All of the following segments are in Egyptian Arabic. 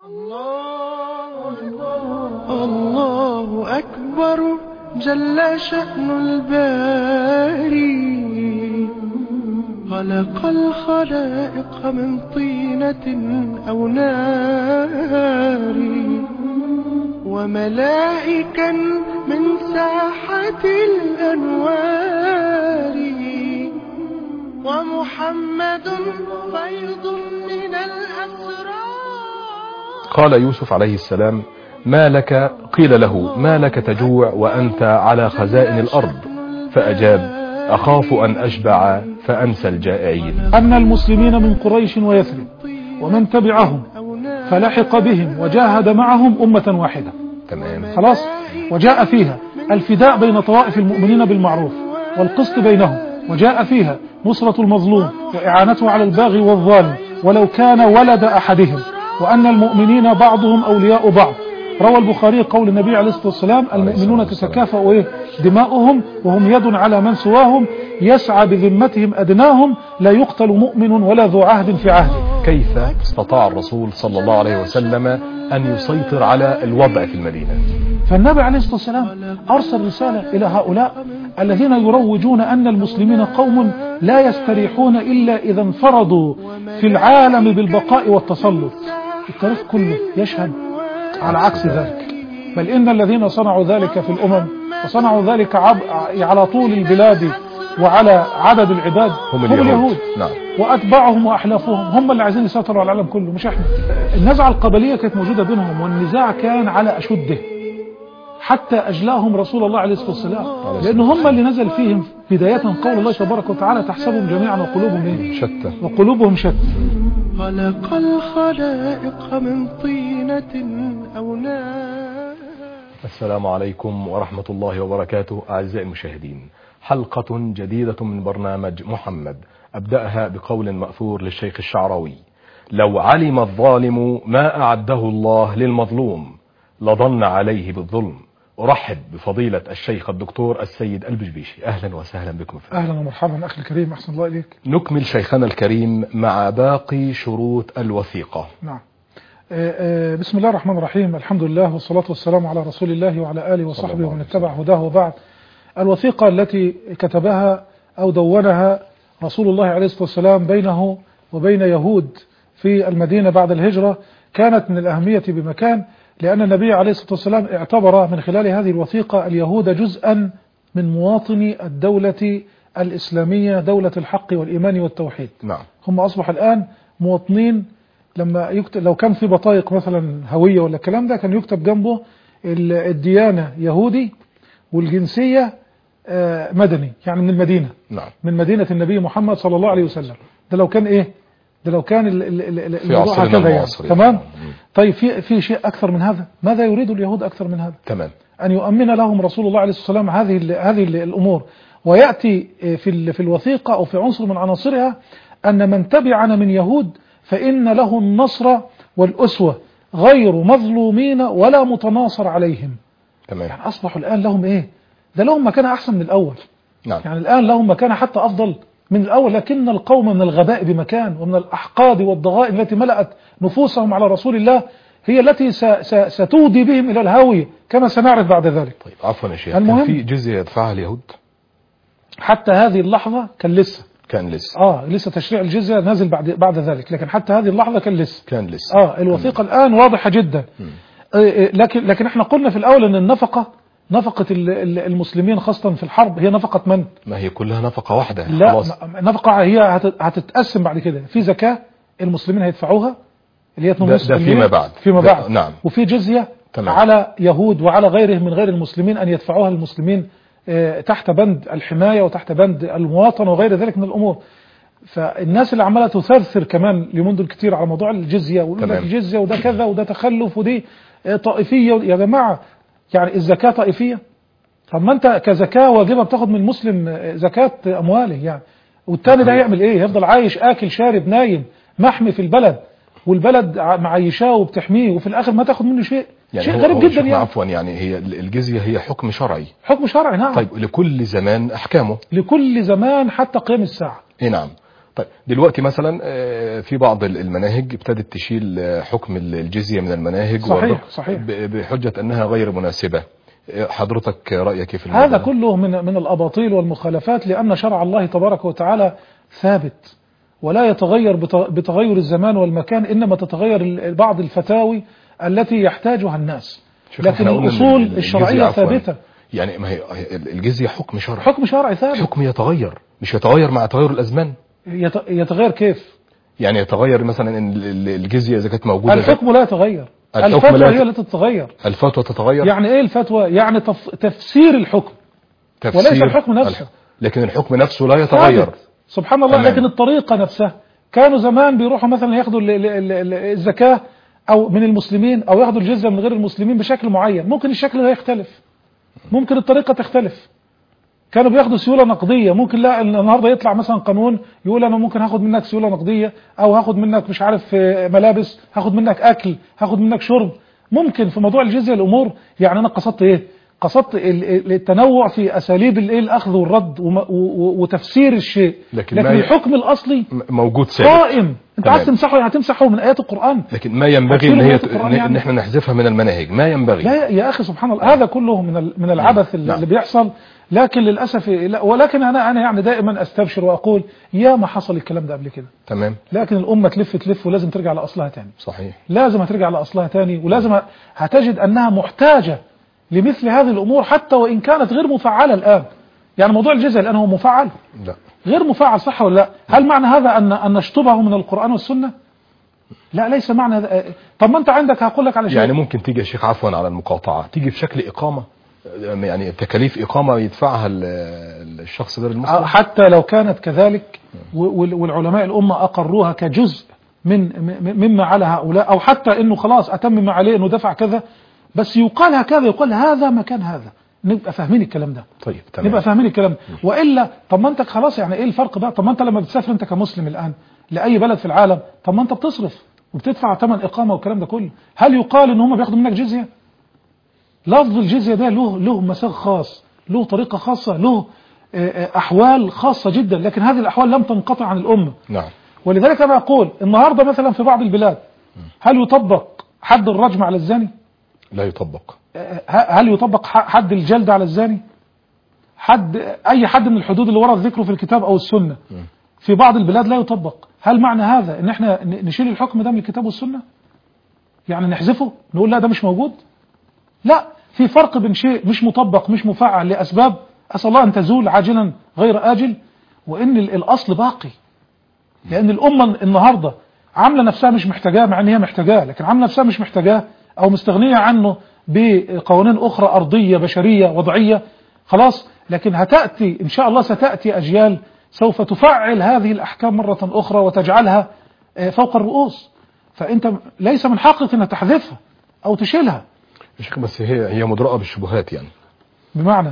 الله أكبر جل شأن الباري خلق الخلائق من طينة أو نار وملائكا من ساحة الأنوار ومحمد فيض من الأسرار قال يوسف عليه السلام ما لك قيل له ما لك تجوع وأنت على خزائن الأرض فأجاب أخاف أن أشبع فأنسى الجائعين أن المسلمين من قريش ويثرب ومن تبعهم فلحق بهم وجاهد معهم أمة واحدة تمام خلاص وجاء فيها الفداء بين طوائف المؤمنين بالمعروف والقسط بينهم وجاء فيها نصرة المظلوم وإعانته على الباغي والظالم ولو كان ولد أحدهم وأن المؤمنين بعضهم أولياء بعض روى البخاري قول النبي عليه الصلاة والسلام المؤمنون تتكافأ إيه دماؤهم وهم يد على من سواهم يسعى بذمتهم أدناهم لا يقتل مؤمن ولا ذو عهد في عهده كيف استطاع الرسول صلى الله عليه وسلم أن يسيطر على الوضع في المدينة فالنبي عليه الصلاة والسلام أرسل رسالة إلى هؤلاء الذين يروجون أن المسلمين قوم لا يستريحون إلا إذا انفرضوا في العالم بالبقاء والتسلط التاريخ كله يشهد على عكس ذلك بل إن الذين صنعوا ذلك في الأمم وصنعوا ذلك عب... على طول البلاد وعلى عدد العباد هم اليهود. نعم. وأتباعهم وأحلافهم هم اللي عايزين يسيطروا على العالم كله مش احنا النزعة القبلية كانت موجودة بينهم والنزاع كان على أشده حتى أجلاهم رسول الله عليه الصلاة والسلام لأن هم اللي نزل فيهم بداية قول الله تبارك وتعالى تحسبهم جميعا وقلوبهم إيه؟ شتى وقلوبهم شتى خلق الخلائق من طينة أو نار السلام عليكم ورحمة الله وبركاته أعزائي المشاهدين حلقة جديدة من برنامج محمد أبدأها بقول مأثور للشيخ الشعراوي لو علم الظالم ما أعده الله للمظلوم لظن عليه بالظلم أرحب بفضيلة الشيخ الدكتور السيد البجبيشي أهلا وسهلا بكم في أهلا ومرحبا أخي الكريم أحسن الله إليك نكمل شيخنا الكريم مع باقي شروط الوثيقة نعم آه، آه، بسم الله الرحمن الرحيم الحمد لله والصلاة والسلام على رسول الله وعلى آله وصحبه الله ومن عليه اتبع هداه وبعد الوثيقة التي كتبها أو دونها رسول الله عليه الصلاة والسلام بينه وبين يهود في المدينة بعد الهجرة كانت من الأهمية بمكان لأن النبي عليه الصلاة والسلام اعتبر من خلال هذه الوثيقة اليهود جزءا من مواطني الدولة الإسلامية دولة الحق والإيمان والتوحيد نعم هم أصبح الآن مواطنين لما يكتب لو كان في بطايق مثلا هوية ولا الكلام ده كان يكتب جنبه ال- الديانة يهودي والجنسية آه، مدني يعني من المدينة نعم من مدينة النبي محمد صلى الله عليه وسلم ده لو كان ايه ده لو كان ال- ال- ال- ال- في الموضوع عصرنا هكذا يعني المعاصر تمام مم. طيب في في شيء أكثر من هذا ماذا يريد اليهود أكثر من هذا تمام أن يؤمن لهم رسول الله عليه الصلاة والسلام هذه ال- هذه ال- الأمور ويأتي في ال- في الوثيقة أو في عنصر من عناصرها أن من تبعنا من يهود فإن له النصر والأسوة غير مظلومين ولا متناصر عليهم تمام يعني أصبحوا الآن لهم إيه ده لهم مكانة أحسن من الأول نعم يعني الآن لهم مكانة حتى أفضل من الأول لكن القوم من الغباء بمكان ومن الأحقاد والضغائن التي ملأت نفوسهم على رسول الله هي التي س- س- ستودي بهم إلى الهاوية كما سنعرف بعد ذلك طيب عفوا يا شيخ المهم- كان في جزية يدفعها اليهود حتى هذه اللحظة كان لسه كان لسه اه لسه تشريع الجزية نازل بعد بعد ذلك لكن حتى هذه اللحظة كان لسه كان لسه اه الوثيقة الآن واضحة جدا آه، آه، لكن لكن احنا قلنا في الأول أن النفقة نفقة ال- ال- المسلمين خاصة في الحرب هي نفقة من؟ ما هي كلها نفقة واحدة لا خلاص م- نفقة هي هت- هتتقسم بعد كده في زكاة المسلمين هيدفعوها اللي هي 2.5% ده- ده فيما بعد. فيما ده- بعد نعم. وفي جزية تمام. على يهود وعلى غيرهم من غير المسلمين أن يدفعوها المسلمين آه، تحت بند الحماية وتحت بند المواطنة وغير ذلك من الأمور فالناس اللي عماله تثرثر كمان اليومين دول كتير على موضوع الجزيه ويقول لك تمام. الجزيه وده كذا وده تخلف ودي آه، طائفيه يا جماعه يعني الزكاه طائفيه طب ما انت كزكاه واجبه بتاخد من المسلم آه، زكاه امواله يعني والتاني ده هيعمل ايه؟ يفضل عايش اكل شارب نايم محمي في البلد والبلد ع- معيشاه وبتحميه وفي الاخر ما تاخد منه شيء يعني شيء هو- غريب هو جدا شيخنا يعني عفوا يعني هي الجزية هي حكم شرعي حكم شرعي نعم طيب لكل زمان أحكامه لكل زمان حتى قيام الساعه اي نعم طيب دلوقتي مثلا آه، في بعض المناهج ابتدت تشيل آه، حكم الجزية من المناهج صحيح، والرق صحيح. ب- بحجة أنها غير مناسبة آه، حضرتك رأيك إيه في الموضوع هذا ده؟ كله من من الاباطيل والمخالفات لان شرع الله تبارك وتعالى ثابت ولا يتغير بت- بتغير الزمان والمكان انما تتغير ال- بعض الفتاوي التي يحتاجها الناس شيخ، لكن إحنا قلنا إن الاصول الجزية الشرعيه عفواً، ثابته يعني ما هي الجزية حكم شرعي حكم شرعي ثابت حكم يتغير مش يتغير مع تغير الأزمان يت- يتغير كيف يعني يتغير مثلا ان ال- ال- الجزية اذا كانت موجودة الحكم لا يتغير الحكم الفتوى لا هي يت- التي تتغير الفتوى تتغير يعني ايه الفتوى يعني تف... تفسير الحكم تفسير وليس الحكم نفسه. الح- لكن الحكم نفسه لا يتغير ثابت. سبحان الله تمام. لكن الطريقة نفسها كانوا زمان بيروحوا مثلا ياخدوا ال- ال- ال- ال- الزكاة او من المسلمين او ياخدوا الجزية من غير المسلمين بشكل معين ممكن الشكل ده يختلف ممكن الطريقة تختلف كانوا بياخدوا سيولة نقدية ممكن لا النهاردة يطلع مثلا قانون يقول انا ممكن هاخد منك سيولة نقدية او هاخد منك مش عارف آه، ملابس هاخد منك اكل هاخد منك شرب ممكن في موضوع الجزية الامور يعني انا قصدت ايه قصدت ال- ال- التنوع في اساليب الايه الاخذ والرد وم- و- و- وتفسير الشيء لكن لكن ما ي- الحكم الاصلي م- موجود ثابت قائم انت تمام. عايز تمسحه يعني هتمسحه من ايات القران لكن ما ينبغي تفسير ان هي آيات ت- القرآن ان يعني. إن احنا نحذفها من المناهج ما ينبغي لا يا- يا اخي سبحان الله هذا كله من ال- من العبث اللي نعم. اللي بيحصل لكن للاسف لا ولكن انا انا يعني دائما استبشر واقول يا ما حصل الكلام ده قبل كده تمام لكن الامه تلف تلف ولازم ترجع لاصلها تاني صحيح لازم هترجع لاصلها تاني ولازم هتجد انها محتاجه لمثل هذه الامور حتى وان كانت غير مفعله الان يعني موضوع الجزء الان هو مفعل لا غير مفعل صح ولا لا هل معنى هذا ان ان نشطبه من القران والسنه لا ليس معنى هذا طب ما انت عندك هقول لك على شيء يعني ممكن تيجي يا شيخ عفوا على المقاطعة تيجي في شكل إقامة يعني تكاليف إقامة يدفعها ال- الشخص غير المسلم حتى لو كانت كذلك و- وال- والعلماء الأمة أقروها كجزء من م- مما على هؤلاء أو حتى أنه خلاص أتمم ما عليه أنه دفع كذا بس يقال هكذا يقال هذا مكان هذا نبقى فاهمين الكلام ده طيب تمام نبقى فاهمين الكلام ده وإلا طب ما أنت خلاص يعني إيه الفرق بقى طب ما أنت لما بتسافر أنت كمسلم الآن لأي بلد في العالم طب ما أنت بتصرف وبتدفع ثمن إقامة والكلام ده كله هل يقال إن هم بياخدوا منك جزية لفظ الجزية ده له له مساغ خاص له طريقة خاصة له آه، آه، أحوال خاصة جدا لكن هذه الأحوال لم تنقطع عن الأمة نعم ولذلك أنا أقول النهاردة مثلا في بعض البلاد هل يطبق حد الرجم على الزاني لا يطبق آه، هل يطبق ح- حد الجلد على الزاني حد أي حد من الحدود اللي ورد ذكره في الكتاب أو السنة في بعض البلاد لا يطبق هل معنى هذا ان احنا ن- نشيل الحكم ده من الكتاب والسنة يعني نحذفه نقول لا ده مش موجود لا في فرق بين شيء مش مطبق مش مفعل لأسباب أسأل الله أن تزول عاجلا غير آجل وإن ال- الأصل باقي لأن الأمة النهاردة عاملة نفسها مش محتاجاه مع أن هي محتاجاه لكن عاملة نفسها مش محتاجاه أو مستغنية عنه بقوانين أخرى أرضية بشرية وضعية خلاص لكن هتأتي إن شاء الله ستأتي أجيال سوف تفعل هذه الأحكام مرة أخرى وتجعلها آه، فوق الرؤوس فأنت ليس من حقك أن تحذفها أو تشيلها يا شيخ بس هي هي مدرأة بالشبهات يعني بمعنى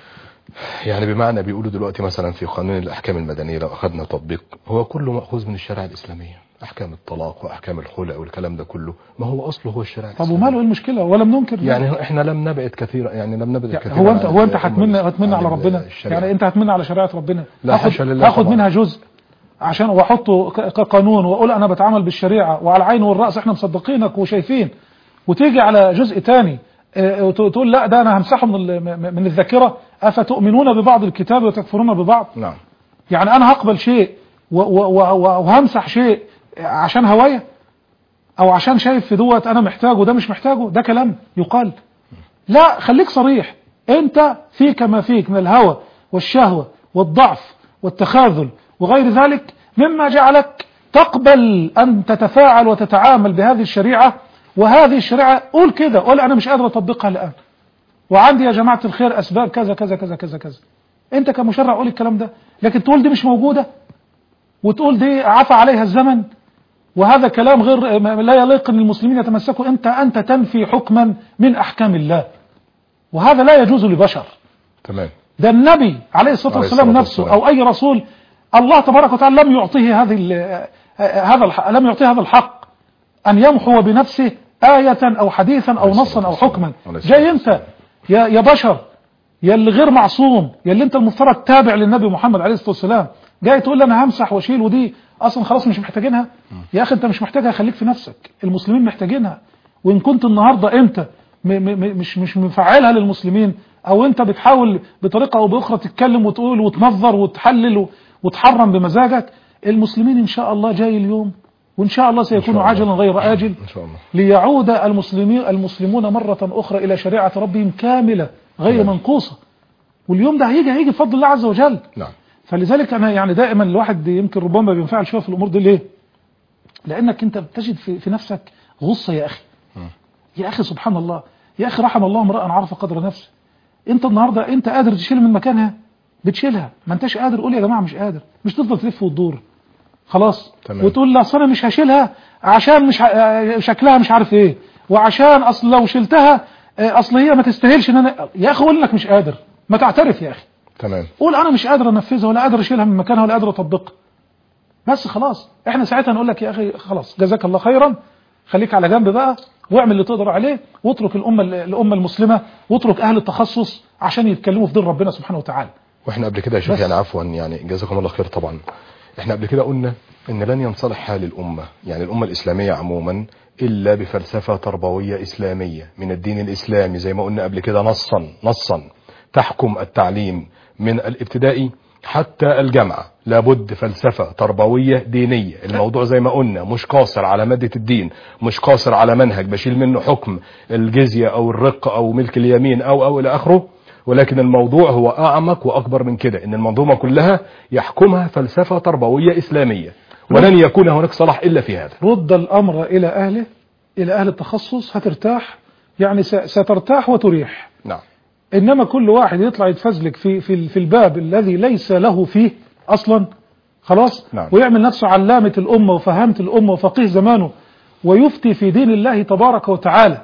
يعني بمعنى بيقولوا دلوقتي مثلا في قانون الأحكام المدنية لو أخذنا تطبيق هو كله مأخوذ من الشريعة الإسلامية أحكام الطلاق وأحكام الخلع والكلام ده كله ما هو أصله هو الشريعة طب الإسلامية وماله ايه المشكلة ولم ننكر ذلك. يعني احنا لم نبعد كثيرا يعني لم نبعد يعني كثيرا هو انت عن هو انت الأمة هتمنى الإسلامية. هتمنى على عن ربنا الشريعة. يعني انت هتمنى على شريعه ربنا لا، هاخد حاشا لله هاخد طبعا. منها جزء عشان واحطه ك- كقانون واقول انا بتعامل بالشريعه وعلى العين والراس احنا مصدقينك وشايفين وتيجي على جزء تاني اه، وت- وتقول لا ده انا همسحه من ال- م- من الذاكره افتؤمنون ببعض الكتاب وتكفرون ببعض نعم يعني انا هقبل شيء و- و- و- و- وهمسح شيء عشان هوايه او عشان شايف في دوت انا محتاجه وده مش محتاجه ده كلام يقال لا خليك صريح انت فيك ما فيك من الهوى والشهوة والضعف والتخاذل وغير ذلك مما جعلك تقبل ان تتفاعل وتتعامل بهذه الشريعة وهذه الشريعة قول كده قول انا مش قادر اطبقها الان وعندي يا جماعة الخير اسباب كذا كذا كذا كذا كذا انت كمشرع قول الكلام ده لكن تقول دي مش موجودة وتقول دي عفى عليها الزمن وهذا كلام غير ما- لا يليق ان المسلمين يتمسكوا انت انت تنفي حكما من احكام الله وهذا لا يجوز لبشر تمام ده النبي عليه الصلاه عليه والسلام الصلاة نفسه والسلام. او اي رسول الله تبارك وتعالى لم يعطيه هذه ال- هذا الح- لم يعطيه هذا الحق ان يمحو بنفسه آية او حديثا او عليه نصا الصلاة او والسلام. حكما عليه الصلاة جاي انت يا يا بشر يا اللي غير معصوم يا اللي انت المفترض تابع للنبي محمد عليه الصلاه والسلام جاي تقول لي انا همسح واشيل ودي اصلا خلاص مش محتاجينها يا اخي انت مش محتاجها خليك في نفسك المسلمين محتاجينها وان كنت النهارده انت م م م مش مش مفعلها للمسلمين او انت بتحاول بطريقه او باخرى تتكلم وتقول وتنظر وتحلل و- وتحرم بمزاجك المسلمين ان شاء الله جاي اليوم وان شاء الله سيكون الله. عاجلا غير اجل ان شاء الله ليعود المسلمين المسلمون مرة أخرى إلى شريعة ربهم كاملة غير نعم. منقوصة واليوم ده هيجي هيجي بفضل الله عز وجل نعم فلذلك أنا يعني دائما الواحد يمكن ربما بينفعل شوية في الأمور دي ليه؟ لأنك أنت بتجد في, في نفسك غصة يا أخي يا أخي سبحان الله يا أخي رحم الله امرأ عرف قدر نفسه أنت النهاردة أنت قادر تشيل من مكانها بتشيلها ما أنتش قادر قول يا جماعة مش قادر مش تفضل تلف وتدور خلاص تمام. وتقول لا اصل انا مش هشيلها عشان مش ه... آه، شكلها مش عارف ايه وعشان اصل لو شلتها آه، اصل هي ما تستاهلش ان انا يا اخي قول انك مش قادر ما تعترف يا اخي تمام قول انا مش قادر انفذها ولا قادر اشيلها من مكانها ولا قادر اطبقها بس خلاص احنا ساعتها نقول لك يا اخي خلاص جزاك الله خيرا خليك على جنب بقى واعمل اللي تقدر عليه واترك الامه الامه المسلمه واترك اهل التخصص عشان يتكلموا في دين ربنا سبحانه وتعالى واحنا قبل كده يا شيخ بس. يعني عفوا يعني جزاكم الله خير طبعا احنا قبل كده قلنا ان لن ينصلح حال الامه يعني الامه الاسلاميه عموما الا بفلسفه تربويه اسلاميه من الدين الاسلامي زي ما قلنا قبل كده نصا نصا تحكم التعليم من الابتدائي حتى الجامعه لابد فلسفه تربويه دينيه الموضوع زي ما قلنا مش قاصر على ماده الدين مش قاصر على منهج بشيل منه حكم الجزيه او الرق او ملك اليمين او او الى اخره ولكن الموضوع هو أعمق وأكبر من كده إن المنظومة كلها يحكمها فلسفة تربوية إسلامية ولن يكون هناك صلاح إلا في هذا رد الامر الى اهله الى اهل التخصص هترتاح يعني س- سترتاح وتريح نعم انما كل واحد يطلع يتفزلك في في في الباب الذي ليس له فيه اصلا خلاص نعم. ويعمل نفسه علامه الامه وفهامه الامه وفقيه زمانه ويفتي في دين الله تبارك وتعالى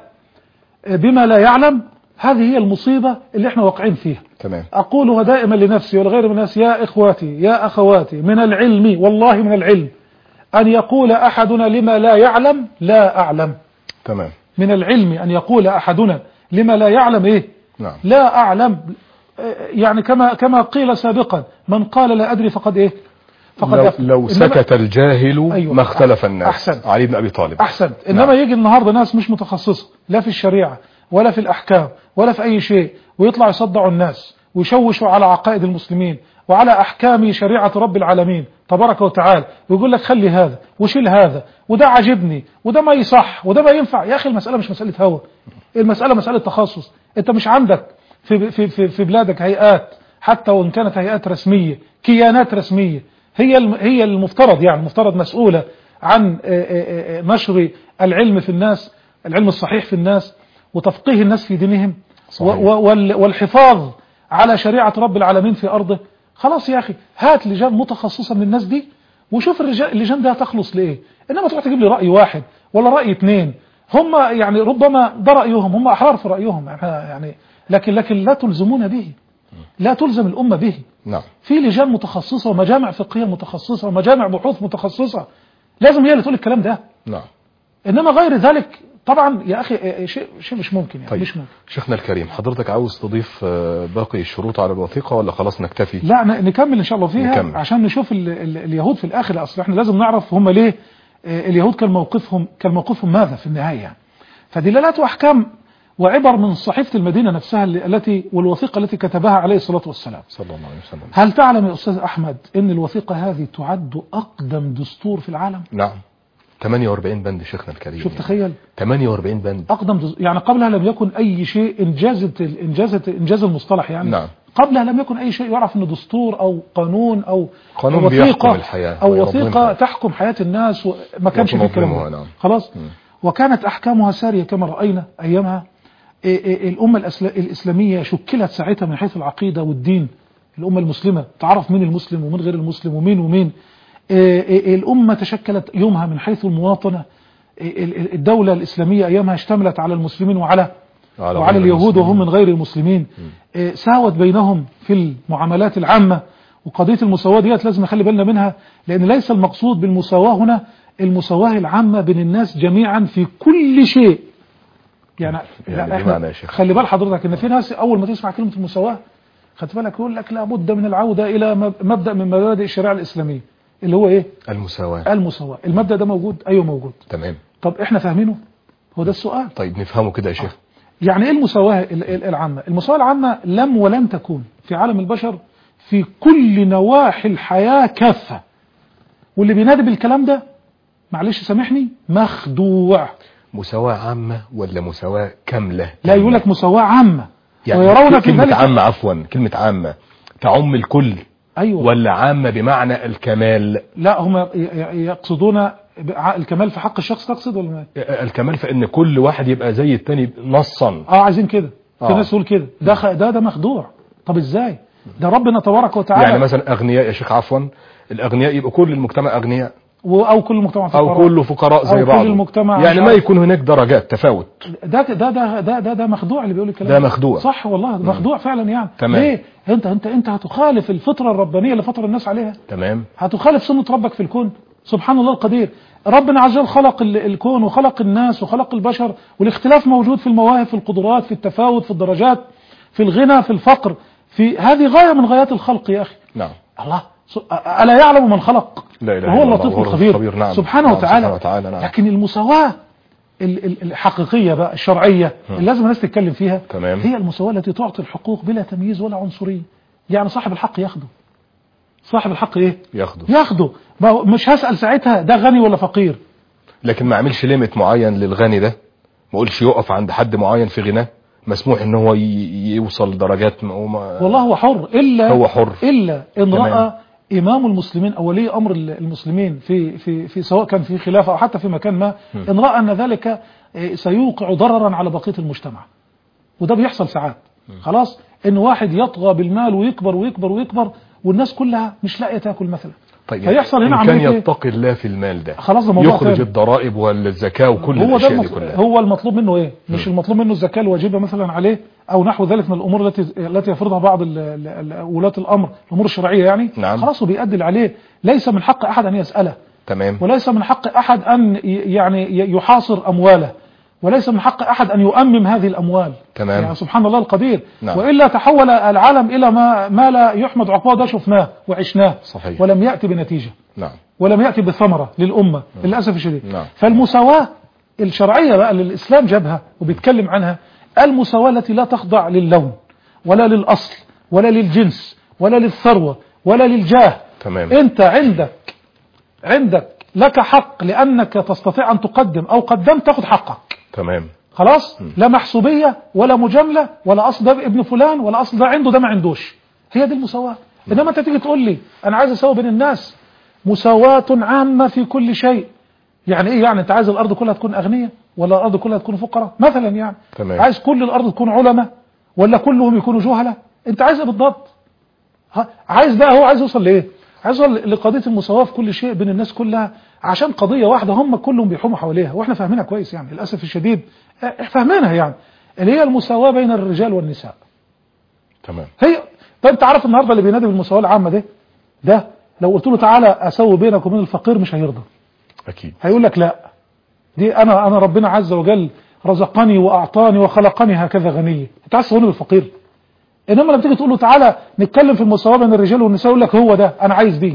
بما لا يعلم هذه هي المصيبه اللي احنا واقعين فيها تمام أقولها دائما لنفسي ولغير من الناس يا إخواتي يا أخواتي من العلم والله من العلم أن يقول أحدنا لما لا يعلم لا أعلم تمام من العلم أن يقول أحدنا لما لا يعلم إيه نعم لا أعلم آه، يعني كما كما قيل سابقا من قال لا أدري فقد إيه فقد لو, أفتى. لو إنما- سكت الجاهل أيوة. ما اختلف الناس أحسنت. علي بن أبي طالب أحسن إنما نعم. يجي النهاردة ناس مش متخصصة لا في الشريعة ولا في الأحكام ولا في أي شيء ويطلع يصدعوا الناس ويشوشوا على عقائد المسلمين وعلى أحكام شريعة رب العالمين تبارك وتعالى ويقول لك خلي هذا وشيل هذا وده عاجبني وده ما يصح وده ما ينفع يا أخي المسألة مش مسألة هوى المسألة مسألة تخصص أنت مش عندك في, في, في, في بلادك هيئات حتى وإن كانت هيئات رسمية كيانات رسمية هي الم- هي المفترض يعني المفترض مسؤولة عن آه، آه، آه، نشر العلم في الناس العلم الصحيح في الناس وتفقيه الناس في دينهم صحيح. و- و- وال- والحفاظ على شريعة رب العالمين في أرضه خلاص يا أخي هات لجان متخصصة من الناس دي وشوف الرجال اللجان دي هتخلص لإيه إنما تروح تجيب لي رأي واحد ولا رأي اثنين هم يعني ربما ده رأيهم هم أحرار في رأيهم يعني لكن لكن لا تلزمون به لا تلزم الأمة به نعم في لجان متخصصة ومجامع فقهية متخصصة ومجامع بحوث متخصصة لازم هي اللي تقول الكلام ده نعم انما غير ذلك طبعا يا اخي آه، شيء شيء مش ممكن يعني طيب مش ممكن شيخنا الكريم حضرتك عاوز تضيف آه، باقي الشروط على الوثيقة ولا خلاص نكتفي لا ن- نكمل ان شاء الله فيها نكمل. عشان نشوف ال ال اليهود في الاخر اصل احنا لازم نعرف هم ليه آه، اليهود كان موقفهم كان موقفهم ماذا في النهايه يعني فدلالات واحكام وعبر من صحيفه المدينه نفسها اللي- التي والوثيقه التي كتبها عليه الصلاه والسلام صلى الله عليه وسلم هل تعلم يا استاذ احمد ان الوثيقه هذه تعد اقدم دستور في العالم نعم 48 بند شيخنا الكريم شوف تخيل 48 بند اقدم دز... يعني قبلها لم يكن اي شيء انجاز انجاز انجاز المصطلح يعني نعم. قبلها لم يكن اي شيء يعرف انه دستور او قانون او قانون أو بيحكم الحياة او وينظمها. وثيقه تحكم حياه الناس وما كانش في الكلام وتنظمها، ده. نعم. خلاص وكانت احكامها ساريه كما راينا ايامها إيه إيه الامه الأسل- الاسلاميه شكلت ساعتها من حيث العقيده والدين الامه المسلمه تعرف مين المسلم ومين غير المسلم ومين ومين إيه إيه الامه تشكلت يومها من حيث المواطنه إيه ال- الدوله الاسلاميه ايامها اشتملت على المسلمين وعلى على وعلى غير اليهود المسلمين. وهم من غير المسلمين إيه ساوت بينهم في المعاملات العامه وقضيه المساواه ديت لازم نخلي بالنا منها لان ليس المقصود بالمساواه هنا المساواه العامه بين الناس جميعا في كل شيء يعني, يعني لا دي احنا معنى يا شيخ. خلي بال حضرتك ان في ناس اول ما تسمع كلمه المساواه خدت بالك يقول لك لابد من العوده الى مب- مبدا من مبادئ الشريعه الاسلاميه اللي هو ايه المساواة المساواه المبدا ده موجود ايوه موجود تمام طب احنا فاهمينه هو ده السؤال طيب نفهمه كده يا شيخ يعني ايه المساواة ال- ال- العامة المساواة العامة لم ولن تكون في عالم البشر في كل نواحي الحياة كافة واللي بينادي بالكلام ده معلش سامحني مخدوع مساواة عامة ولا مساواة كاملة لا يقول لك مساواة عامة يعني ويرون في كلمة ذلك عامة عفوا كلمة عامة تعم الكل ايوه ولا عامة بمعنى الكمال لا هم ي- ي- يقصدون ع- الكمال في حق الشخص تقصد ولا ما الكمال في ان كل واحد يبقى زي التاني نصا اه عايزين كده في آه. ناس تقول كده ده خ- ده ده مخدوع طب ازاي ده ربنا تبارك وتعالى يعني مثلا اغنياء يا شيخ عفوا الاغنياء يبقى كل المجتمع اغنياء و- او كل المجتمع او فقراء. كله فقراء زي أو كل بعض المجتمع يعني مش ما عارف. يكون هناك درجات تفاوت ده ده ده ده ده, ده مخدوع اللي بيقول الكلام ده مخدوع. صح والله مخدوع فعلا يعني تمام. ليه انت انت انت هتخالف الفطره الربانيه اللي فطر الناس عليها تمام هتخالف سنه ربك في الكون سبحان الله القدير ربنا عز وجل خلق ال- الكون وخلق الناس وخلق البشر والاختلاف موجود في المواهب في القدرات في التفاوت في الدرجات في الغنى في الفقر في هذه غايه من غايات الخلق يا اخي نعم الله س- ألا يعلم من خلق لا إله وهو إلا الله اللطيف وهو الخبير الخبير، نعم. سبحانه نعم، وتعالى سبحانه وتعالى، نعم. لكن المساواة ال- ال- الحقيقية بقى الشرعية اللي لازم الناس تتكلم فيها تمام. هي المساواة التي تعطي الحقوق بلا تمييز ولا عنصرية يعني صاحب الحق ياخده صاحب الحق ايه ياخده ياخده ما هو مش هسأل ساعتها ده غني ولا فقير لكن ما اعملش ليميت معين للغني ده ما اقولش يقف عند حد معين في غناه مسموح ان هو ي- يوصل درجات ما وما والله هو حر إلا هو حر. إلا إن تمام. رأى إمام المسلمين أو ولي أمر المسلمين في في في سواء كان في خلافة أو حتى في مكان ما إن رأى أن ذلك إيه، سيوقع ضررا على بقية المجتمع وده بيحصل ساعات خلاص إن واحد يطغى بالمال ويكبر ويكبر ويكبر والناس كلها مش لاقية تاكل مثلا طيب فيحصل هنا إن كان عملية إيه؟ يتقي الله في المال ده خلاص ده موضوع يخرج تاني. الضرائب والزكاة وكل هو ده الاشياء دي المطلوب كلها هو المطلوب منه ايه مش المطلوب منه الزكاه الواجبه مثلا عليه او نحو ذلك من الامور التي التي يفرضها بعض ال- ال- ال- ولاة الامر الامور الشرعيه يعني نعم. خلاص هو بيأدي اللي عليه ليس من حق احد ان يساله تمام وليس من حق احد ان ي- يعني ي- يحاصر امواله وليس من حق احد ان يؤمم هذه الاموال تمام. يعني سبحان الله القدير نعم. والا تحول العالم الى ما ما لا يحمد عقباه ده شفناه وعشناه صحيح. ولم ياتي بنتيجه نعم ولم يأتي بثمرة للأمة للأسف الشديد نعم. فالمساواة الشرعية بقى اللي الإسلام جابها وبيتكلم عنها المساواة التي لا تخضع للون ولا للأصل ولا للجنس ولا للثروة ولا للجاه تمام. أنت عندك عندك لك حق لأنك تستطيع أن تقدم أو قدمت تاخد حقك تمام خلاص لا محسوبية ولا مجاملة ولا أصل ده ابن فلان ولا أصل ده عنده ده ما عندوش هي دي المساواة إنما أنت تيجي تقول لي أنا عايز أساوي بين الناس مساواة عامة في كل شيء يعني إيه يعني أنت عايز الأرض كلها تكون أغنياء ولا الأرض كلها تكون فقراء مثلا يعني تمام. عايز كل الأرض تكون علماء ولا كلهم يكونوا جهلة أنت عايز إيه بالضبط ها، عايز بقى هو عايز يوصل لإيه عايز يوصل لقضية المساواة في كل شيء بين الناس كلها عشان قضية واحدة هم كلهم بيحوموا حواليها واحنا فاهمينها كويس يعني للأسف الشديد اه، فاهمينها يعني اللي هي المساواة بين الرجال والنساء تمام هي طب انت عارف النهارده اللي بينادي بالمساواة العامة ده ده لو قلت له تعالى اسوي بينك وبين الفقير مش هيرضى اكيد هيقول لك لا دي انا انا ربنا عز وجل رزقني واعطاني وخلقني هكذا غني انت عايز تسويني بالفقير انما لما تيجي تقول له تعالى نتكلم في المساواة بين الرجال والنساء يقول لك هو ده انا عايز دي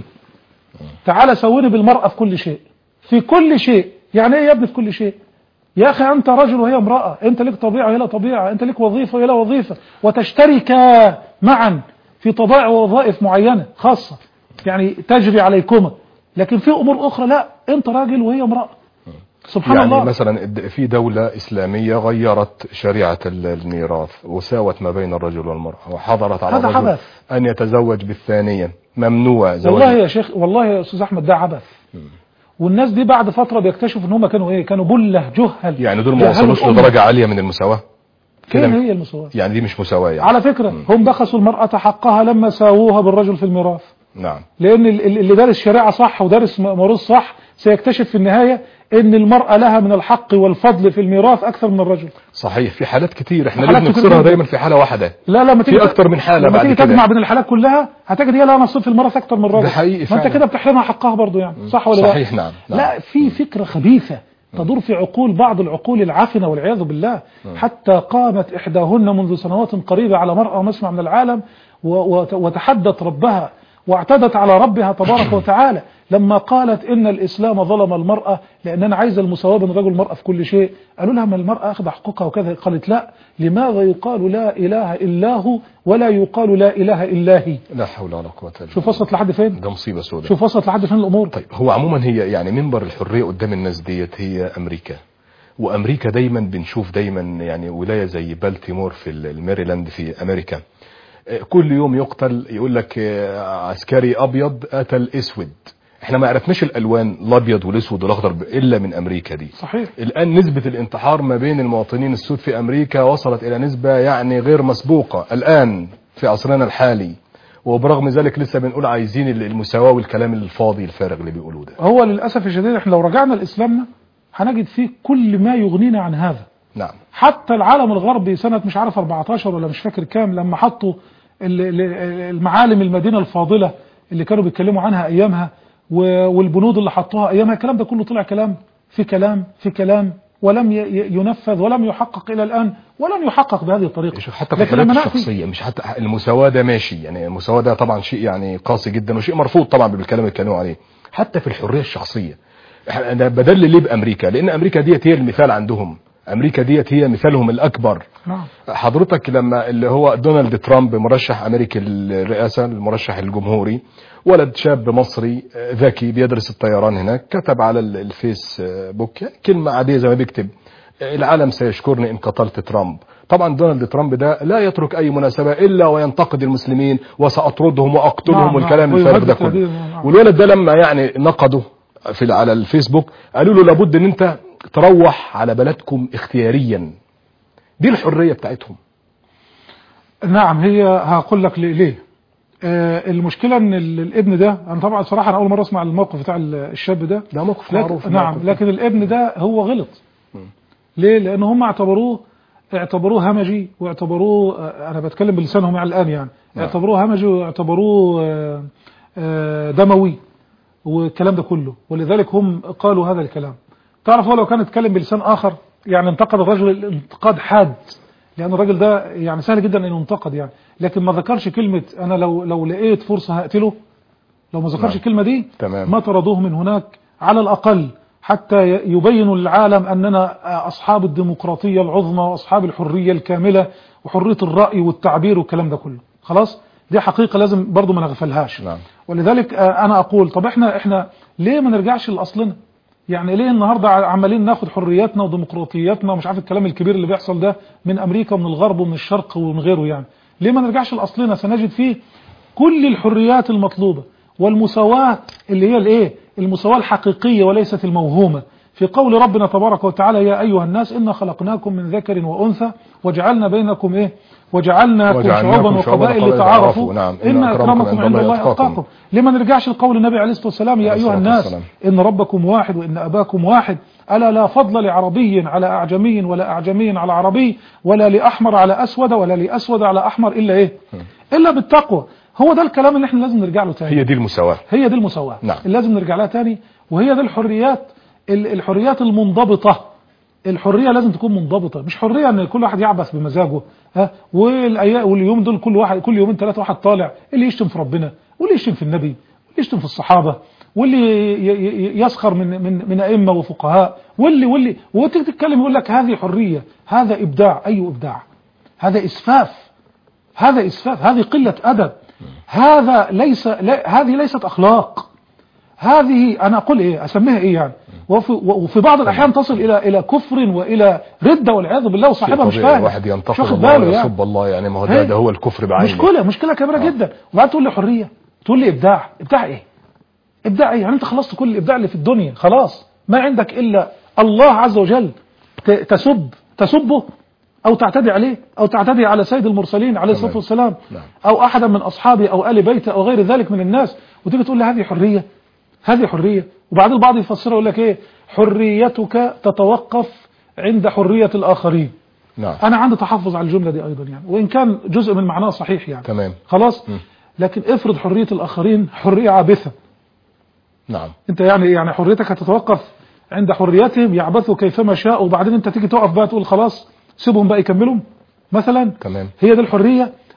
تعالى سويني بالمرأة في كل شيء في كل شيء يعني ايه يا ابني في كل شيء يا اخي انت رجل وهي امرأة انت لك طبيعة وهي لها طبيعة انت لك وظيفة وهي لها وظيفة وتشتركا معا في طبائع ووظائف معينة خاصة يعني تجري عليكما لكن في امور اخرى لا انت راجل وهي امرأة سبحان يعني الله مثلا الد- في دولة إسلامية غيرت شريعة ال- الميراث وساوت ما بين الرجل والمرأة وحظرت على هذا الرجل حدث. أن يتزوج بالثانية ممنوع زواج والله يا شيخ والله يا استاذ احمد ده عبث والناس دي بعد فترة بيكتشفوا ان هم كانوا ايه كانوا بله جهل يعني دول ما جهلوا وصلوش الأمة. لدرجة عالية من المساواة فين كده هي المساواة يعني دي مش مساواة يعني على فكرة هم بخسوا المرأة حقها لما ساووها بالرجل في الميراث نعم لان ال- ال- اللي دارس شريعة صح ودارس م- موروث صح سيكتشف في النهاية ان المرأة لها من الحق والفضل في الميراث اكثر من الرجل صحيح في حالات كتير احنا حالات لازم كتير نفسرها جدا. دايما في حالة واحدة لا لما تيجي في أكتر من حالة لما بعد تيجي كده. تجمع بين الحالات كلها هتجد هي لها نصيب في الميراث اكتر من الراجل ده حقيقي ما انت فعلا. كده بتحرمها حقها برضو يعني صح ولا لا صحيح نعم نعم. لا في فكرة خبيثة تدور في عقول بعض العقول العافنة والعياذ بالله حتى قامت إحداهن منذ سنوات قريبة على مرأى ومسمع من العالم و- وت- وتحدت ربها واعتدت على ربها تبارك وتعالى لما قالت إن الإسلام ظلم المرأة لأننا عايز المساواة بين الرجل والمرأة في كل شيء قالوا لها ما المرأة أخذ حقوقها وكذا قالت لا لماذا يقال لا إله إلا هو ولا يقال لا إله إلا هي لا حول ولا قوة الا شوف وصلت لحد فين ده مصيبة سوداء شوف وصلت لحد فين الأمور طيب هو عموما هي يعني منبر الحرية قدام الناس ديت هي أمريكا وأمريكا دايما بنشوف دايما يعني ولاية زي بالتيمور في الميريلاند في أمريكا آه، كل يوم يقتل يقول لك آه، عسكري أبيض قتل أسود احنا ما عرفناش الألوان الأبيض والأسود والأخضر ب- إلا من أمريكا دي صحيح الآن نسبة الانتحار ما بين المواطنين السود في أمريكا وصلت إلى نسبة يعني غير مسبوقة الآن في عصرنا الحالي وبرغم ذلك لسه بنقول عايزين المساواة والكلام الفاضي الفارغ اللي بيقولوه ده هو للأسف الشديد احنا لو رجعنا لإسلامنا هنجد فيه كل ما يغنينا عن هذا نعم حتى العالم الغربي سنة مش عارف 14 ولا مش فاكر كام لما حطوا ال- ال- المعالم المدينة الفاضلة اللي كانوا بيتكلموا عنها أيامها و- والبنود اللي حطوها أيامها الكلام ده كله طلع كلام في كلام في كلام ولم ي- ي- ينفذ ولم يحقق إلى الآن ولن يحقق بهذه الطريقة شوف حتى في لكن لما الحريات نأتي الشخصية مش حتى المساواة ده ماشي يعني المساواة ده طبعا شيء يعني قاسي جدا وشيء مرفوض طبعا بالكلام اللي اتكلموا عليه حتى في الحرية الشخصية احنا انا بدل ليه بامريكا لان امريكا ديت هي المثال عندهم امريكا ديت هي مثالهم الاكبر نعم حضرتك لما اللي هو دونالد ترامب مرشح امريكي للرئاسه المرشح الجمهوري ولد شاب مصري آه، ذكي بيدرس الطيران هناك كتب على ال- الفيسبوك كلمه عاديه زي ما بيكتب آه، العالم سيشكرني ان قتلت ترامب طبعا دونالد ترامب ده لا يترك اي مناسبه الا وينتقد المسلمين وساطردهم واقتلهم نعم، والكلام نعم. الفارغ ده ويهدد كله تهديد، نعم. والولد ده لما يعني نقده في على الفيسبوك قالوا له لابد ان انت تروح على بلدكم اختياريا دي الحريه بتاعتهم نعم هي هقول لك ليه, ليه. آه المشكلة ان ال- الابن ده انا طبعا صراحة انا اول مرة اسمع الموقف بتاع ال- الشاب ده ده موقف لكن معروف نعم موقف. لكن الابن ده هو غلط ليه لان هم اعتبروه اعتبروه همجي واعتبروه آه، انا بتكلم بلسانهم يعني الان يعني نعم. اعتبروه همجي واعتبروه آه، آه، دموي والكلام ده كله ولذلك هم قالوا هذا الكلام تعرف هو لو كان اتكلم بلسان اخر يعني انتقد الرجل انتقاد حاد لان الراجل ده يعني سهل جدا انه ينتقد يعني لكن ما ذكرش كلمة انا لو لو لقيت فرصة هقتله لو ما ذكرش نعم. الكلمة دي تمام. ما طردوه من هناك على الأقل حتى ي- يبينوا للعالم أننا أصحاب الديمقراطية العظمى وأصحاب الحرية الكاملة وحرية الرأي والتعبير والكلام ده كله خلاص دي حقيقة لازم برضو ما نغفلهاش نعم. ولذلك آه، أنا أقول طب إحنا إحنا ليه ما نرجعش لأصلنا يعني ليه النهاردة ع- عمالين ناخد حرياتنا وديمقراطياتنا ومش عارف الكلام الكبير اللي بيحصل ده من أمريكا ومن الغرب ومن الشرق ومن غيره يعني ليه ما نرجعش لأصلنا سنجد فيه كل الحريات المطلوبة والمساواة اللي هي الايه المساواة الحقيقية وليست الموهومة في قول ربنا تبارك وتعالى يا أيها الناس إنا خلقناكم من ذكر وأنثى وجعلنا بينكم إيه وجعلناكم وجعلناكم شعوبا شعوبا وقبائل وقبائل لتعارفوا لتعارفوا. نعم. إن أكرمكم عند الله أتقاكم. أتقاكم لما نرجعش لقول النبي عليه الصلاة والسلام يا عليه أيها الصلاة الناس والسلام. إن ربكم واحد وإن أباكم واحد ألا لا فضل لعربي على أعجمي ولا أعجمي على عربي ولا لأحمر على أسود ولا لأسود على أحمر إلا إيه إلا بالتقوى هو ده الكلام اللي احنا لازم نرجع له تاني هي دي المساواة هي دي المساواة نعم. اللي لازم نرجع لها تاني وهي دي الحريات ال- الحريات المنضبطة الحرية لازم تكون منضبطة مش حرية ان كل واحد يعبث بمزاجه ها والايام واليوم دول كل واحد كل يومين ثلاثة واحد طالع اللي يشتم في ربنا واللي يشتم في النبي واللي يشتم في الصحابة واللي ي- ي- يسخر من من من ائمه وفقهاء واللي واللي وتيجي تتكلم يقول لك هذه حرية هذا ابداع اي ابداع هذا اسفاف هذا اسفاف هذه قلة ادب هذا ليس لا هذه ليست اخلاق هذه انا اقول ايه اسميها ايه يعني وفي, وفي بعض الاحيان تصل الى الى كفر والى رده والعياذ بالله وصاحبها مش طبيعي فاهم واحد مش ينتقد واخد الله باله يعني ويسب الله يعني ما هو ده, هي- ده هو الكفر بعينه مشكله مشكله كبيره آه. جدا وبعد تقول لي حريه تقول لي ابداع ابداع ايه ابداع ايه يعني انت خلصت كل الابداع اللي في الدنيا خلاص ما عندك الا الله عز وجل ت- تسب تسبه او تعتدي عليه او تعتدي على سيد المرسلين عليه الصلاه تمام. والسلام نعم. او احدا من اصحابه او ال بيته او غير ذلك من الناس وتيجي تقول لي هذه حريه هذه حريه وبعدين البعض يفسرها يقول لك ايه حريتك تتوقف عند حريه الاخرين نعم انا عندي تحفظ على الجمله دي ايضا يعني وان كان جزء من معناها صحيح يعني تمام خلاص مم. لكن افرض حريه الاخرين حريه عابثه نعم انت يعني يعني حريتك هتتوقف عند حريتهم يعبثوا كيفما شاء وبعدين انت تيجي تقف بقى تقول خلاص سيبهم بقى يكملوا مثلا تمام هي دي الحريه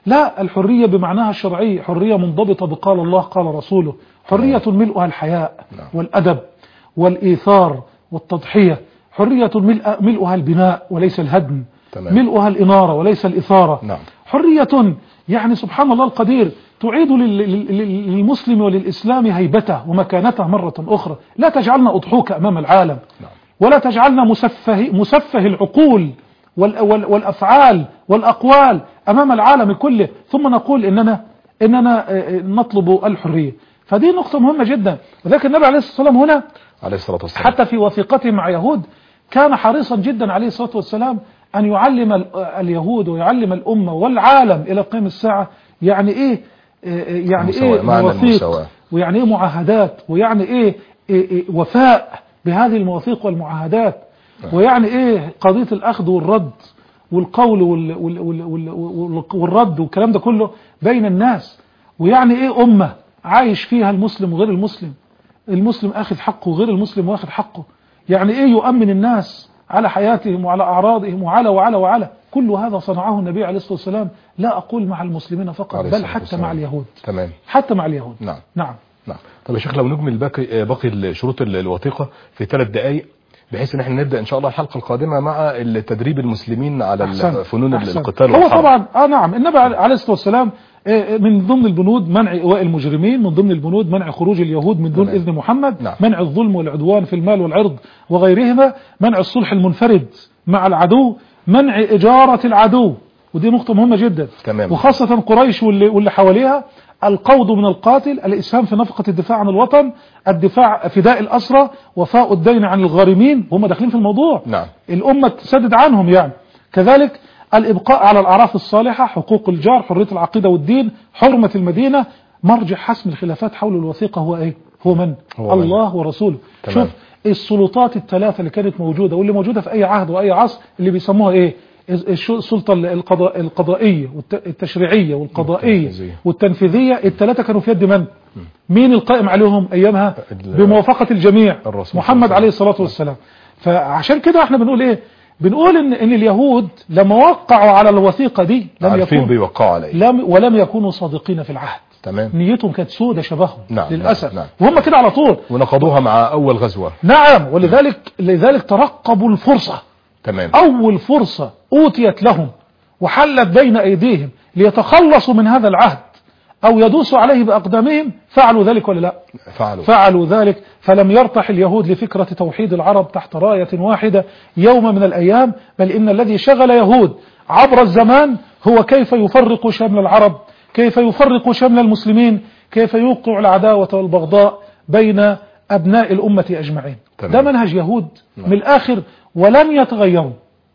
لا الحرية بمعناها الشرعي حرية منضبطة بقال الله قال رسوله حرية ملؤها الحياء نعم. والأدب والإيثار والتضحية حرية ملء- ملؤها البناء وليس الهدم تمام. ملؤها الإنارة وليس الإثارة نعم. حرية يعني سبحان الله القدير تعيد لل- لل- لل- للمسلم وللإسلام هيبته ومكانته مرة أخرى لا تجعلنا أضحوك أمام العالم نعم. ولا تجعلنا مسفه, مسفه العقول وال وال والأفعال والأقوال أمام العالم كله ثم نقول إننا إننا آه، آه، نطلب الحرية فدي نقطة مهمة جدا ولكن النبي عليه الصلاة والسلام هنا عليه الصلاة والسلام حتى في وثيقته مع يهود كان حريصا جدا عليه الصلاة والسلام أن يعلم ال- اليهود ويعلم الأمة والعالم إلى قيام الساعة يعني إيه آه، آه، يعني المساواة، إيه معنى مواثيق المساواة. ويعني إيه معاهدات ويعني إيه, إيه, إيه وفاء بهذه المواثيق والمعاهدات ويعني إيه قضية الأخذ والرد والقول وال وال وال وال وال والرد والكلام ده كله بين الناس ويعني إيه أمة عايش فيها المسلم وغير المسلم المسلم اخذ حقه غير المسلم واخذ حقه يعني ايه يؤمن الناس على حياتهم وعلى اعراضهم وعلى وعلى وعلى كل هذا صنعه النبي عليه الصلاه والسلام لا اقول مع المسلمين فقط عليه بل الصلاة حتى والسلام. مع اليهود تمام حتى مع اليهود نعم نعم نعم طب يا شيخ لو نجمل باقي باقي الشروط ال- الوثيقة في ثلاث دقائق بحيث ان احنا نبدا ان شاء الله الحلقه القادمه مع تدريب المسلمين على ال- أحسنت. فنون أحسنت. القتال هو والحرب طبعا اه نعم النبي عليه عليه الصلاه والسلام آه، آه، من ضمن البنود منع ايواء المجرمين من ضمن البنود منع خروج اليهود من دون تمام. اذن محمد نعم. منع الظلم والعدوان في المال والعرض وغيرهما منع الصلح المنفرد مع العدو منع اجاره العدو ودي نقطه مهمه جدا تمام. وخاصه قريش واللي, واللي حواليها القوض من القاتل الاسهام في نفقه الدفاع عن الوطن الدفاع فداء الاسرى وفاء الدين عن الغارمين وهم داخلين في الموضوع نعم. الأمة تسدد عنهم يعني كذلك الإبقاء على الأعراف الصالحة حقوق الجار حرية العقيدة والدين حرمة المدينة مرجع حسم الخلافات حول الوثيقة هو إيه هو من هو من؟ الله ورسوله تمام. شوف السلطات الثلاثة اللي كانت موجودة واللي موجودة في أي عهد وأي عصر اللي بيسموها إيه الش- السلطة القضاء القضائية والتشريعية والقضائية والتنفيذية. والتنفيذية الثلاثة كانوا في يد من مين القائم عليهم أيامها ال- بموافقة الجميع الرسول محمد صلى عليه الصلاة والسلام فعشان كده احنا بنقول ايه بنقول ان, إن اليهود لما وقعوا على الوثيقة دي لم عارفين يكون بيوقعوا عليه لم ولم يكونوا صادقين في العهد تمام نيتهم كانت سودة شبههم نعم، للأسف نعم، وهم كده على طول ونقضوها مع اول غزوه نعم ولذلك لذلك ترقبوا الفرصة تمام أول فرصة أوتيت لهم وحلت بين أيديهم ليتخلصوا من هذا العهد أو يدوسوا عليه بأقدامهم فعلوا ذلك ولا لا فعلوا فعلوا ذلك فلم يرتح اليهود لفكرة توحيد العرب تحت راية واحدة يوم من الأيام بل إن الذي شغل يهود عبر الزمان هو كيف يفرق شمل العرب كيف يفرق شمل المسلمين كيف يوقع العداوة والبغضاء بين أبناء الأمة أجمعين تمام. ده منهج يهود من الآخر ولن يتغيروا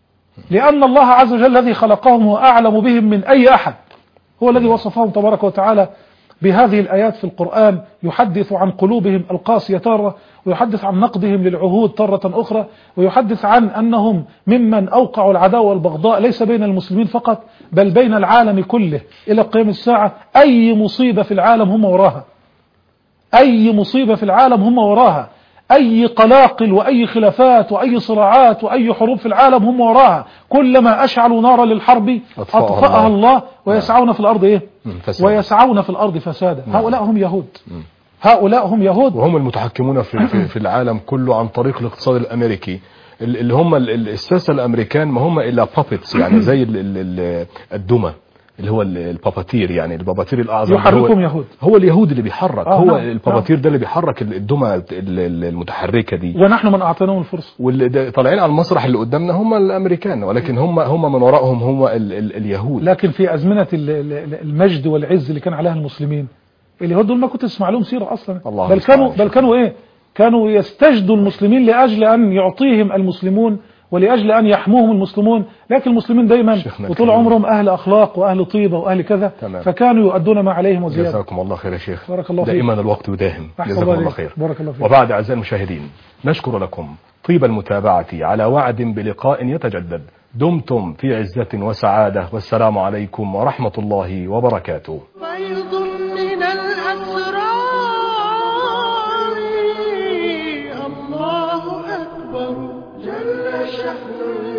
لأن الله عز وجل الذي خلقهم هو أعلم بهم من أي أحد هو الذي وصفهم تبارك وتعالى بهذه الآيات في القرآن يحدث عن قلوبهم القاسية تارة ويحدث عن نقدهم للعهود تارة أخرى ويحدث عن أنهم ممن أوقعوا العداوة والبغضاء ليس بين المسلمين فقط بل بين العالم كله إلى قيام الساعة أي مصيبة في العالم هم وراها أي مصيبة في العالم هم وراها أي قلاقل وأي خلافات وأي صراعات وأي حروب في العالم هم وراها كلما أشعلوا نارا للحرب أطفأها أطفأها الله. الله ويسعون في الأرض إيه مم، فساد. ويسعون في الأرض فسادا هؤلاء هم يهود هؤلاء هم يهود وهم المتحكمون في في, في العالم كله عن طريق الاقتصاد الامريكي ال- اللي هم ال- ال- الساسه الامريكان ما هم الا بابتس يعني زي ال- ال- ال- الدمى اللي هو ال- الباباتير يعني الباباتير الاعظم يحركهم هو يهود هو اليهود اللي بيحرك آه، هو نعم، الباباتير ده اللي بيحرك ال- الدمى ال- ال- المتحركه دي ونحن من أعطيناهم الفرصة واللي ده- طالعين على المسرح اللي قدامنا هم الامريكان ولكن هم هم من وراءهم هم ال ال اليهود لكن في أزمنة ال- ال- المجد والعز اللي كان عليها المسلمين اليهود دول ما كنت تسمع لهم سيرة أصلا الله بل المستعان. كانوا بل كانوا إيه كانوا يستجدوا المسلمين لأجل أن يعطيهم المسلمون ولأجل أن يحموهم المسلمون لكن المسلمين دايما شيخنا وطول الكريم. عمرهم أهل أخلاق وأهل طيبة وأهل كذا تمام. فكانوا يؤدون ما عليهم وزيادة جزاكم الله خير يا شيخ بارك الله فيك. دائما الوقت يداهم أحسن جزاكم الله الله إليك. خير بارك الله فيك. وبعد أعزائي المشاهدين نشكر لكم طيب المتابعة على وعد بلقاء يتجدد دمتم في عزة وسعادة والسلام عليكم ورحمة الله وبركاته فيض من الأسرار الله أكبر جل شأن